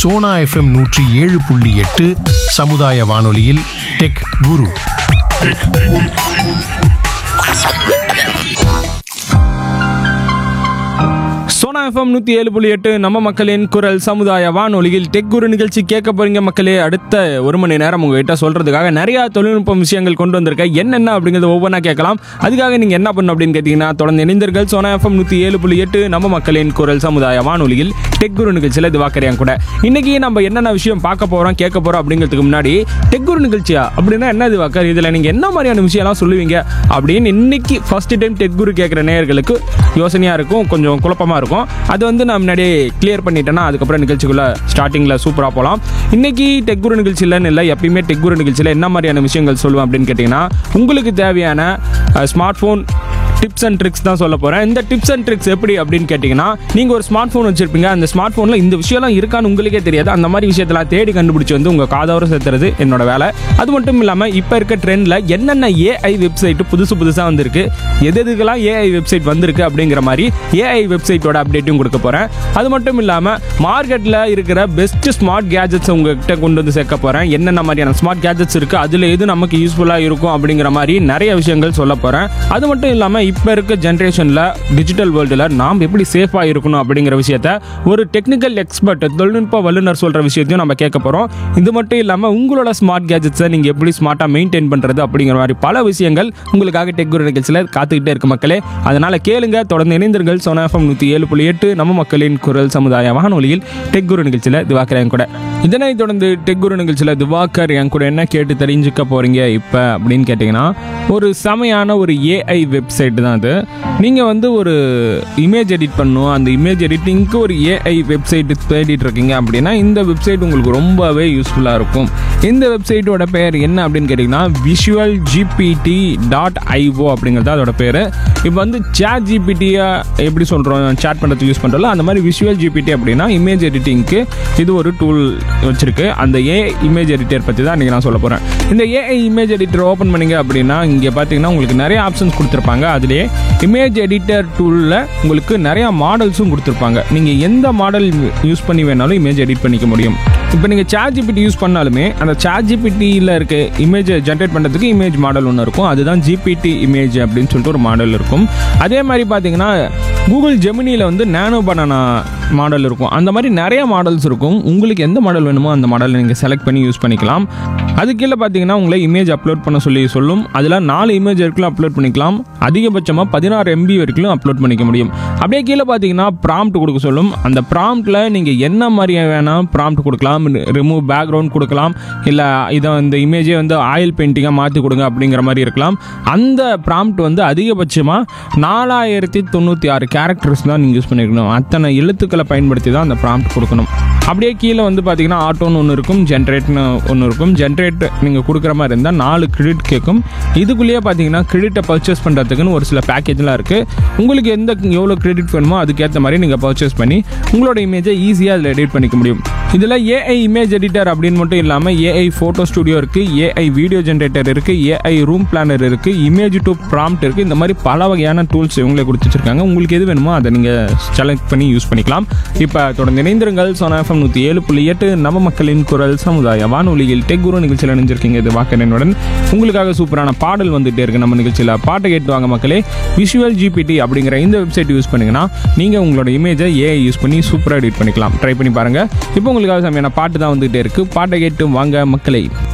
Sona FM நூற்றி ஏழு புள்ளி எட்டு சமுதாய வானொலியில் டெக் குரு சோனா எஃப்எம் நூற்றி ஏழு புள்ளி எட்டு நம்ம மக்களின் குரல் சமுதாய வானொலியில் டெக் குரு நிகழ்ச்சி கேட்க போறீங்க மக்களே அடுத்த ஒரு மணி நேரம் உங்ககிட்ட சொல்றதுக்காக நிறைய தொழில்நுட்ப விஷயங்கள் கொண்டு வந்திருக்கேன் என்னென்ன அப்படிங்கிறது ஒவ்வொன்றா கேட்கலாம் அதுக்காக நீங்க என்ன பண்ணணும் அப்படின்னு கேட்டீங்கன்னா தொடர்ந்து இணைந்தீர்கள் சோனா எஃப்எம் நூற்றி ஏழு புள்ளி எட்டு நம்ம மக்களின் குரல் சமுதாய வானொலியில் டெக் குரு நிகழ்ச்சியில் இது வாக்கறியாங்க கூட இன்னைக்கு நம்ம என்னென்ன விஷயம் பார்க்க போறோம் கேட்க போறோம் அப்படிங்கிறதுக்கு முன்னாடி டெக் குரு நிகழ்ச்சியா அப்படின்னா என்ன இது வாக்கர் இதுல நீங்க என்ன மாதிரியான விஷயம்லாம் சொல்லுவீங்க அப்படின்னு இன்னைக்கு ஃபர்ஸ்ட் டைம் டெக் குரு கேட்குற நேயர்களுக்கு யோசனையா இருக்கும் கொஞ்சம் குழப்பமா இருக்கும் அது வந்து நான் முன்னாடியே கிளியர் பண்ணிட்டேன்னா அதுக்கப்புறம் நிகழ்ச்சிக்குள்ள ஸ்டார்டிங்ல சூப்பரா போகலாம் இன்னைக்கு டெக் குரு நிகழ்ச்சியிலன்னு இல்லை எப்பயுமே டெக் குரு நிகழ்ச்சியில் என்ன மாதிரியான விஷயங்கள் சொல்லுவேன் அப்படின்னு கேட்டிங்கன்னா உங்களுக்கு தேவையான smart phone tips and tricks தான் சொல்ல போகிறேன் இந்த டிப்ஸ் அண்ட் ட்ரிக்ஸ் எப்படி அப்படின்னு கேட்டிங்கன்னா நீங்கள் ஒரு ஸ்மார்ட் ஃபோன் வச்சிருப்பீங்க அந்த ஸ்மார்ட் ஃபோனில் இந்த விஷயம்லாம் இருக்கான்னு உங்களுக்கே தெரியாது அந்த மாதிரி விஷயத்தெல்லாம் தேடி கண்டுபிடிச்சி வந்து உங்கள் காதோர சேர்த்துறது என்னோட வேலை அது மட்டும் இல்லாமல் இப்போ இருக்க ட்ரெண்டில் என்னென்ன ஏஐ வெப்சைட் புதுசு புதுசாக வந்திருக்கு எது எதுக்கெல்லாம் ஏஐ வெப்சைட் வந்திருக்கு அப்படிங்கிற மாதிரி ஏஐ வெப்சைட்டோட அப்டேட்டும் கொடுக்க போகிறேன் அது மட்டும் இல்லாமல் மார்க்கெட்டில் இருக்கிற பெஸ்ட் ஸ்மார்ட் கேஜெட்ஸ் உங்ககிட்ட கொண்டு வந்து சேர்க்க போகிறேன் என்னென்ன மாதிரியான ஸ்மார்ட் கேஜெட்ஸ் இருக்குது அதில் எது நமக்கு யூஸ்ஃபுல்லாக இருக்கும் அப்படிங்கிற மாதிரி நிறைய விஷயங்கள் சொல்ல போகிறேன் அது மட்டும் இல்லாமல் இப்போ இருக்க ஜென்ரேஷனில் டிஜிட்டல் வேர்ல்டில் நாம் எப்படி சேஃபாக இருக்கணும் அப்படிங்கிற விஷயத்த ஒரு டெக்னிக்கல் எக்ஸ்பர்ட் தொழில்நுட்ப வல்லுநர் சொல்கிற விஷயத்தையும் நம்ம கேட்க போகிறோம் இது மட்டும் இல்லாமல் உங்களோட ஸ்மார்ட் கேஜெட்ஸை நீங்கள் எப்படி ஸ்மார்ட்டாக மெயின்டைன் பண்ணுறது அப்படிங்கிற மாதிரி பல விஷயங்கள் உங்களுக்காக டெக் குரு நிகழ்ச்சியில் காத்துக்கிட்டே இருக்கு மக்களே அதனால் கேளுங்க தொடர்ந்து இணைந்தீர்கள் சோனா எஃப்எம் நூற்றி ஏழு புள்ளி எட்டு நம்ம மக்களின் குரல் சமுதாய வானொலியில் டெக் குரு நிகழ்ச்சியில் திவாக்கர் என் கூட இதனைத் தொடர்ந்து டெக் குரு நிகழ்ச்சியில் திவாக்கர் என் கூட என்ன கேட்டு தெரிஞ்சுக்க போகிறீங்க இப்போ அப்படின்னு கேட்டிங்கன்னா ஒரு செமையான ஒரு ஏஐ வெப்சைட் தான் அது நீங்கள் வந்து ஒரு இமேஜ் எடிட் பண்ணணும் அந்த இமேஜ் எடிட்டிங்க்கு ஒரு ஏஐ வெப்சைட் தேடிட்டு இருக்கீங்க அப்படின்னா இந்த வெப்சைட் உங்களுக்கு ரொம்பவே யூஸ்ஃபுல்லாக இருக்கும் இந்த வெப்சைட்டோட பேர் என்ன அப்படின்னு கேட்டிங்கன்னா விஷுவல் ஜிபிடி டாட் ஐஓ அப்படிங்கிறது அதோட பேர் இப்போ வந்து சேட் ஜிபிடியை எப்படி சொல்கிறோம் சேட் பண்ணுறதுக்கு யூஸ் பண்ணுறோம்ல அந்த மாதிரி விஷுவல் ஜிபிடி அப்படின்னா இமேஜ் எடிட்டிங்க்கு இது ஒரு டூல் வச்சிருக்கு அந்த ஏ இமேஜ் எடிட்டர் பற்றி தான் இன்றைக்கி நான் சொல்ல போகிறேன் இந்த ஏஐ இமேஜ் எடிட்டர் ஓப்பன் பண்ணீங்க அப்படின்னா இங்கே பார்த்தீங்கன்னா உங்களுக்கு நிறைய ஆப்ஷன்ஸ் கொடுத்துருப்பாங்க அதுலேயே இமேஜ் எடிட்டர் டூலில் உங்களுக்கு நிறையா மாடல்ஸும் கொடுத்துருப்பாங்க நீங்கள் எந்த மாடல் யூஸ் பண்ணி வேணாலும் இமேஜ் எடிட் பண்ணிக்க முடியும் இப்போ நீங்கள் சேட் ஜிபிடி யூஸ் பண்ணாலுமே அந்த சேட் ஜிபிடியில் இருக்க இமேஜை ஜென்ரேட் பண்ணுறதுக்கு இமேஜ் மாடல் ஒன்று இருக்கும் அதுதான் ஜிபிடி இமேஜ் அப்படின்னு சொல்லிட்டு ஒரு மாடல் இருக்கும் அதே மாதிரி பார்த்தீங்கன்னா கூகுள் ஜெமினியில் வந்து நேனோ பனானா மாடல் இருக்கும் அந்த மாதிரி நிறைய மாடல்ஸ் இருக்கும் உங்களுக்கு எந்த மாடல் வேணுமோ அந்த மாடலை நீங்கள் செலக்ட் பண்ணி யூஸ் பண்ணிக்கலாம் அது கீழே பார்த்தீங்கன்னா உங்களை இமேஜ் அப்லோட் பண்ண சொல்லி சொல்லும் அதில் நாலு இமேஜ் வரைக்கும் அப்லோட் பண்ணிக்கலாம் அதிகபட்சமாக பதினாறு எம்பி வரைக்கும் அப்லோட் பண்ணிக்க முடியும் அப்படியே கீழே பார்த்தீங்கன்னா ப்ராம்ப்ட் கொடுக்க சொல்லும் அந்த ப்ராம்ப்டில் நீங்கள் என்ன மாதிரி வேணால் ப்ராம்ப்ட் கொடுக்கலாம் ரிமூவ் பேக்ரவுண்ட் கொடுக்கலாம் இல்லை இதை இந்த இமேஜே வந்து ஆயில் பெயிண்டிங்காக மாற்றி கொடுங்க அப்படிங்கிற மாதிரி இருக்கலாம் அந்த ப்ராம்ப்ட் வந்து அதிகபட்சமாக நாலாயிரத்தி தொண்ணூற்றி ஆறு கேரக்டர்ஸ் தான் நீங்கள் யூஸ் பண்ணிக்கணும் அத்தனை எழுத்துக்களை பயன்படுத்தி தான் அந்த ப்ராம்ப்ட் கொடுக்கணும் அப்படியே கீழே வந்து பார்த்தீங்கன்னா ஆட்டோன்னு ஒன்று இருக்கும் ஜென்ரேட்னு ஒன்று இருக்கும் ஜென்ரேட் நீங்கள் கொடுக்குற மாதிரி இருந்தால் நாலு கிரெடிட் கேட்கும் இதுக்குள்ளேயே பார்த்தீங்கன்னா கிரெடிட்டை பர்ச்சேஸ் பண்ணுறதுக்குன்னு ஒரு சில பேக்கேஜ்லாம் இருக்குது உங்களுக்கு எந்த எவ்வளோ கிரெடிட் வேணுமோ அதுக்கேற்ற மாதிரி நீங்கள் பர்ச்சேஸ் பண்ணி உங்களோட இமேஜை ஈஸியாக அதில் எடிட் பண்ணிக்க முடியும் இதில் ஏஐ இமேஜ் எடிட்டர் அப்படின்னு மட்டும் இல்லாமல் ஏஐ ஃபோட்டோ ஸ்டுடியோ இருக்குது ஏஐ வீடியோ ஜென்ரேட்டர் இருக்குது ஏஐ ரூம் பிளானர் இருக்குது இமேஜ் டு ப்ராம்ப்ட் இருக்குது இந்த மாதிரி பல வகையான டூல்ஸ் இவங்களே கொடுத்து வச்சிருக்காங்க உங்களுக்கு எது வேணுமோ அதை நீங்கள் செலக்ட் பண்ணி யூஸ் பண்ணிக்கலாம் இப்போ தொடர்ந்து இணைந்திருங்கள் சோனா எஃப்எம் நூற்றி ஏழு புள்ளி எட்டு நம்ம மக்களின் குரல் சமுதாய வானொலியில் டெக் குரு நிகழ்ச்சியில் இணைஞ்சிருக்கீங்க இது வாக்கனுடன் உங்களுக்காக சூப்பரான பாடல் வந்துட்டே இருக்கு நம்ம நிகழ்ச்சியில் பாட்டை கேட்டு வாங்க மக்களே விஷுவல் ஜிபிடி அப்படிங்கிற இந்த வெப்சைட் யூஸ் பண்ணீங்கன்னா நீங்கள் உங்களோட இமேஜை ஏஐ யூஸ் பண்ணி சூப்பராக எடிட் பண்ணிக்கலாம் ட்ரை பண்ணி பாருங்கள் இப்போ உங்களுக்காக செம்மையான பாட்டு தான் வந்துகிட்டே இருக்கு பாட்டை கேட்டு வாங்க மக்களை